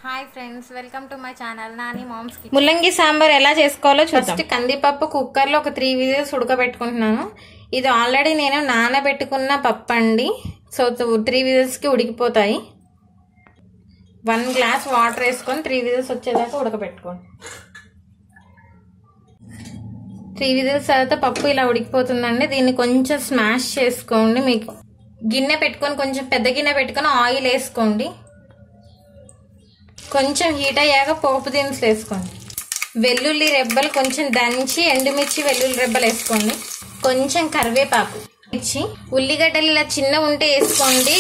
hi friends welcome to my channel Nani moms కి ముల్లంగి సాంబార్ ఎలా చేసుకోవాలో ఫస్ట్ కందిపప్పు కుక్కర్లో ఒక త్రీ విజిల్స్ ఉడకబెట్టుకుంటున్నాను ఇది ఆల్రెడీ నేను నానబెట్టుకున్న పప్పు అండి సో త్రీ విజిల్స్కి ఉడికిపోతాయి వన్ గ్లాస్ వాటర్ వేసుకొని త్రీ విజిల్స్ వచ్చేదాకా ఉడకబెట్టుకోండి త్రీ విజిల్స్ తర్వాత పప్పు ఇలా ఉడికిపోతుందండి దీన్ని కొంచెం స్మాష్ చేసుకోండి మీకు గిన్నె పెట్టుకొని కొంచెం పెద్ద గిన్నె పెట్టుకొని ఆయిల్ వేసుకోండి కొంచెం హీట్ అయ్యాక పోపు దినుసులు వేసుకోండి వెల్లుల్లి రెబ్బలు కొంచెం దంచి ఎండుమిర్చి వెల్లుల్లి రెబ్బలు వేసుకోండి కొంచెం కరివేపాకు ఇచ్చి ఉల్లిగడ్డలు ఇలా చిన్న ఉంటే వేసుకోండి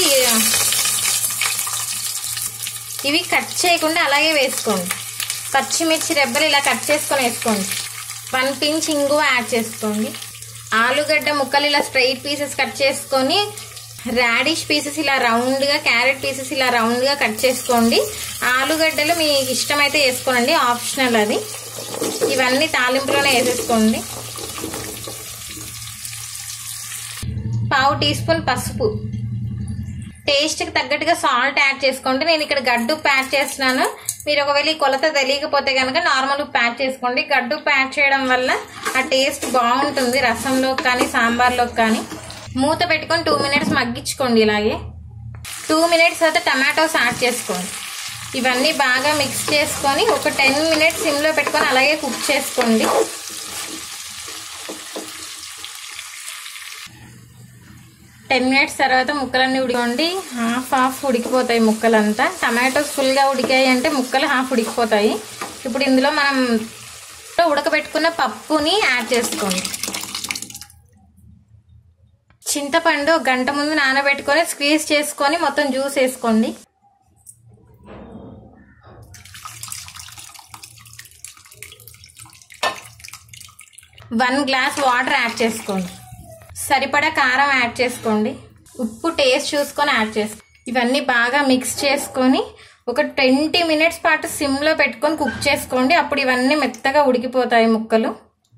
ఇవి కట్ చేయకుండా అలాగే వేసుకోండి పచ్చిమిర్చి రెబ్బలు ఇలా కట్ చేసుకొని వేసుకోండి వన్ పించ్ ఇంగువ యాడ్ చేసుకోండి ఆలుగడ్డ ముక్కలు ఇలా స్ట్రైట్ పీసెస్ కట్ చేసుకొని రాడిష్ పీసెస్ ఇలా రౌండ్గా క్యారెట్ పీసెస్ ఇలా రౌండ్గా కట్ చేసుకోండి ఆలుగడ్డలు మీకు ఇష్టమైతే వేసుకోండి ఆప్షనల్ అది ఇవన్నీ తాలింపులోనే వేసేసుకోండి పావు టీ స్పూన్ పసుపు టేస్ట్కి తగ్గట్టుగా సాల్ట్ యాడ్ చేసుకోండి నేను ఇక్కడ గడ్డు ఉప్పు యాడ్ చేస్తున్నాను మీరు ఒకవేళ ఈ కొలత తెలియకపోతే కనుక నార్మల్ ఉప్పు యాడ్ చేసుకోండి గడ్డు ఉప్పు యాడ్ చేయడం వల్ల ఆ టేస్ట్ బాగుంటుంది రసంలోకి కానీ సాంబార్లోకి కానీ మూత పెట్టుకొని టూ మినిట్స్ మగ్గించుకోండి ఇలాగే టూ మినిట్స్ తర్వాత టమాటోస్ యాడ్ చేసుకోండి ఇవన్నీ బాగా మిక్స్ చేసుకొని ఒక టెన్ మినిట్స్ సిమ్లో పెట్టుకొని అలాగే కుక్ చేసుకోండి టెన్ మినిట్స్ తర్వాత ముక్కలన్నీ ఉడికోండి హాఫ్ హాఫ్ ఉడికిపోతాయి ముక్కలంతా టమాటోస్ ఫుల్గా ఉడికాయి అంటే ముక్కలు హాఫ్ ఉడికిపోతాయి ఇప్పుడు ఇందులో మనం ఉడకబెట్టుకున్న పప్పుని యాడ్ చేసుకోండి చింతపండు ఒక గంట ముందు నానబెట్టుకొని స్క్వీజ్ చేసుకొని మొత్తం జ్యూస్ వేసుకోండి వన్ గ్లాస్ వాటర్ యాడ్ చేసుకోండి సరిపడా కారం యాడ్ చేసుకోండి ఉప్పు టేస్ట్ చూసుకొని యాడ్ చేసుకోండి ఇవన్నీ బాగా మిక్స్ చేసుకొని ఒక ట్వంటీ మినిట్స్ పాటు సిమ్లో పెట్టుకొని కుక్ చేసుకోండి అప్పుడు ఇవన్నీ మెత్తగా ఉడికిపోతాయి ముక్కలు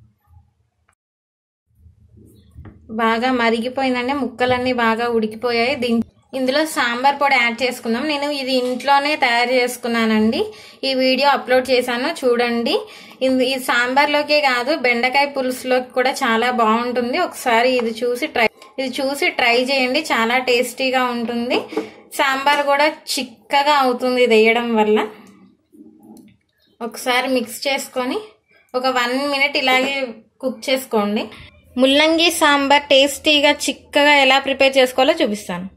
బాగా మరిగిపోయిందండి ముక్కలన్నీ బాగా ఉడికిపోయాయి దీని ఇందులో సాంబార్ పొడి యాడ్ చేసుకుందాం నేను ఇది ఇంట్లోనే తయారు చేసుకున్నానండి ఈ వీడియో అప్లోడ్ చేశాను చూడండి ఈ సాంబార్లోకే కాదు బెండకాయ పులుసులోకి కూడా చాలా బాగుంటుంది ఒకసారి ఇది చూసి ట్రై ఇది చూసి ట్రై చేయండి చాలా టేస్టీగా ఉంటుంది సాంబార్ కూడా చిక్కగా అవుతుంది ఇది వేయడం వల్ల ఒకసారి మిక్స్ చేసుకొని ఒక వన్ మినిట్ ఇలాగే కుక్ చేసుకోండి ముల్లంగి సాంబార్ టేస్టీగా చిక్కగా ఎలా ప్రిపేర్ చేసుకోవాలో చూపిస్తాను